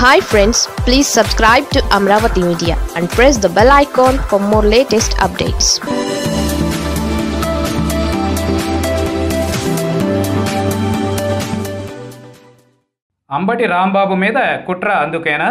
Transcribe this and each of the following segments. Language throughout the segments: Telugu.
hi friends please subscribe to Amaravati media and press the bell icon for more latest updates Ambati Rambabu మీద కుట్ర అందుకేనా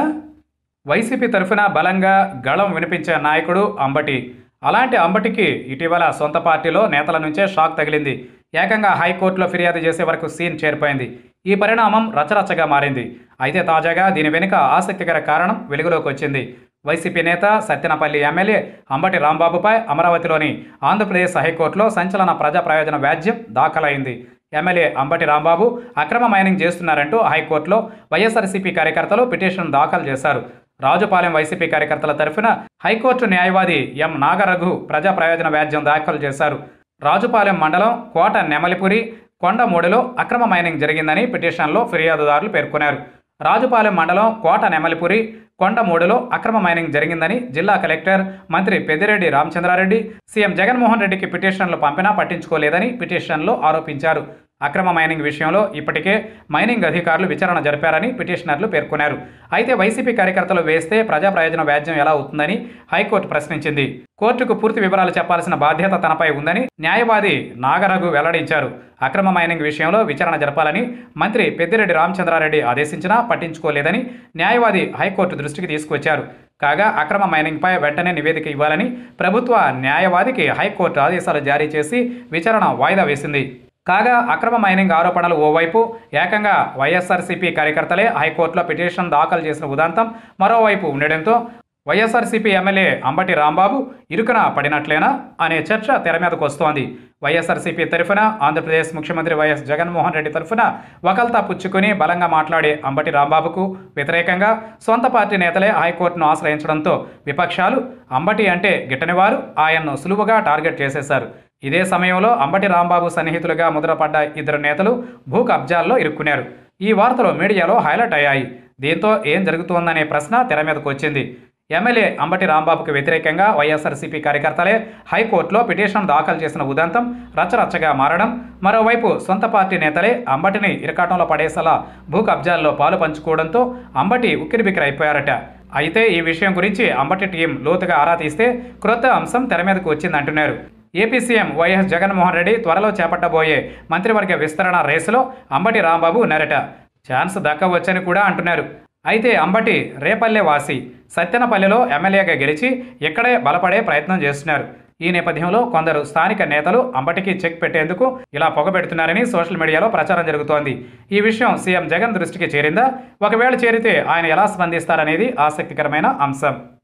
వైసీపీ తరఫున బలంగా గళం వినిపించే నాయకుడు అంబటి అలాంటి అంబటికి ఇటీవల సొంత పార్టీలో నేతల నుంచే షాక్ తగిలింది ఏకంగా హైకోర్టులో ఫిర్యాదు చేసే వరకు సీన్ చేరిపోయింది ఈ పరిణామం రచరచగా మారింది అయితే తాజాగా దీని వెనుక ఆసక్తికర కారణం వెలుగులోకి వచ్చింది వైసీపీ నేత సత్యనపల్లి ఎమ్మెల్యే అంబటి రాంబాబుపై అమరావతిలోని ఆంధ్రప్రదేశ్ హైకోర్టులో సంచలన ప్రజా ప్రయోజన వ్యాజ్యం దాఖలైంది ఎమ్మెల్యే అంబటి రాంబాబు అక్రమ మైనింగ్ చేస్తున్నారంటూ హైకోర్టులో వైఎస్ఆర్సీపీ కార్యకర్తలు పిటిషన్ దాఖలు చేశారు రాజుపాలెం వైసీపీ కార్యకర్తల తరఫున హైకోర్టు న్యాయవాది ఎం నాగరఘు ప్రజా ప్రయోజన వ్యాజ్యం దాఖలు చేశారు రాజుపాలెం మండలం కోట నెమలిపురి కొండమూడిలో అక్రమ మైనింగ్ జరిగిందని పిటిషన్లో ఫిర్యాదుదారులు పేర్కొన్నారు రాజుపాలెం మండలం కోట నెమలిపురి కొండమూడులో అక్రమ మైనింగ్ జరిగిందని జిల్లా కలెక్టర్ మంత్రి పెద్దిరెడ్డి రామచంద్రారెడ్డి సీఎం జగన్మోహన్ రెడ్డికి పిటిషన్లు పంపినా పట్టించుకోలేదని పిటిషన్లో ఆరోపించారు అక్రమ మైనింగ్ విషయంలో ఇప్పటికే మైనింగ్ అధికారులు విచారణ జరిపారని పిటిషనర్లు పేర్కొన్నారు అయితే వైసీపీ కార్యకర్తలు వేస్తే ప్రజా ప్రయోజన వ్యాజ్యం ఎలా అవుతుందని హైకోర్టు ప్రశ్నించింది కోర్టుకు పూర్తి వివరాలు చెప్పాల్సిన బాధ్యత తనపై ఉందని న్యాయవాది నాగరఘు వెల్లడించారు అక్రమ మైనింగ్ విషయంలో విచారణ జరపాలని మంత్రి పెద్దిరెడ్డి రామచంద్రారెడ్డి ఆదేశించినా పట్టించుకోలేదని న్యాయవాది హైకోర్టు దృష్టికి తీసుకొచ్చారు కాగా అక్రమ మైనింగ్పై వెంటనే నివేదిక ఇవ్వాలని ప్రభుత్వ న్యాయవాదికి హైకోర్టు ఆదేశాలు జారీ చేసి విచారణ వాయిదా వేసింది కాగా అక్రమ మైనింగ్ ఆరోపణలు ఓవైపు ఏకంగా వైఎస్ఆర్సీపీ కార్యకర్తలే హైకోర్టులో పిటిషన్ దాఖలు చేసిన ఉదాంతం మరోవైపు ఉండడంతో వైఎస్ఆర్సీపీ ఎమ్మెల్యే అంబటి రాంబాబు ఇరుకున పడినట్లేనా అనే చర్చ తెర మీదకు వస్తోంది వైఎస్ఆర్సీపీ తరఫున ఆంధ్రప్రదేశ్ ముఖ్యమంత్రి వైఎస్ జగన్మోహన్ రెడ్డి తరఫున వకల్తా పుచ్చుకుని బలంగా మాట్లాడే అంబటి రాంబాబుకు వ్యతిరేకంగా సొంత పార్టీ నేతలే హైకోర్టును ఆశ్రయించడంతో విపక్షాలు అంబటి అంటే గిట్టనివారు ఆయన్ను సులువుగా టార్గెట్ చేసేశారు ఇదే సమయంలో అంబటి రాంబాబు సన్నిహితులుగా ముద్రపడ్డ ఇద్దరు నేతలు భూ కబ్జాల్లో ఇరుక్కున్నారు ఈ వార్తలు మీడియాలో హైలైట్ అయ్యాయి దీంతో ఏం జరుగుతోందనే ప్రశ్న తెర మీదకు వచ్చింది ఎమ్మెల్యే అంబటి రాంబాబుకు వ్యతిరేకంగా వైఎస్ఆర్సీపీ కార్యకర్తలే హైకోర్టులో పిటిషన్ దాఖలు చేసిన ఉదంతం రచ్చరచ్చగా మారడం మరోవైపు సొంత పార్టీ నేతలే అంబటిని ఇరకాటంలో పడేసేలా భూ కబ్జాల్లో పాలు పంచుకోవడంతో అంబటి ఉక్కిరిబిక్కిరైపోయారట అయితే ఈ విషయం గురించి అంబటి టీం లోతుగా ఆరా తీస్తే క్రొత్త అంశం తెర మీదకు వచ్చిందంటున్నారు AP CM YS Jaganmohan Reddy త్వరలో చేపట్టబోయే మంత్రివర్గ విస్తరణ రేసులో అంబటి రాంబాబు ఉన్నారట ఛాన్స్ దక్కవచ్చని కూడా అంటున్నారు అయితే అంబటి రేపల్లె వాసి సత్తెనపల్లెలో ఎమ్మెల్యేగా గెలిచి ఇక్కడే బలపడే ప్రయత్నం చేస్తున్నారు ఈ నేపథ్యంలో కొందరు స్థానిక నేతలు అంబటికి చెక్ పెట్టేందుకు ఇలా పొగబెడుతున్నారని సోషల్ మీడియాలో ప్రచారం జరుగుతోంది ఈ విషయం సీఎం జగన్ దృష్టికి చేరిందా ఒకవేళ చేరితే ఆయన ఎలా స్పందిస్తారనేది ఆసక్తికరమైన అంశం